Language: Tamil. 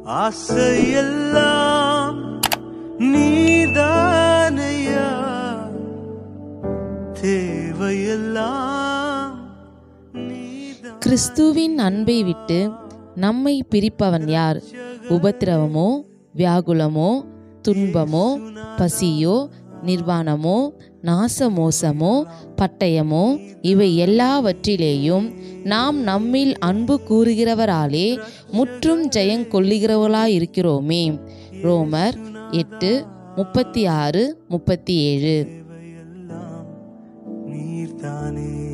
ஆசையெல்லாம் நீதானையா தேவையெல்லாம் நீதான் கிறிஸ்துவின் அன்பை விட்டு நம்மை பிரிப்பவன் யார் உபத்திரவமோ வியாகுலமோ துன்பமோ பசியோ நிர்வாணமோ நாசமோசமோ பட்டயமோ இவை எல்லாவற்றிலேயும் நாம் நம்மில் அன்பு கூறுகிறவராலே முற்றும் ஜெயங்கொள்ளுகிறவர்களாயிருக்கிறோமே ரோமர் எட்டு முப்பத்தி ஆறு முப்பத்தி ஏழு தேவையெல்லாம் நீர்தானே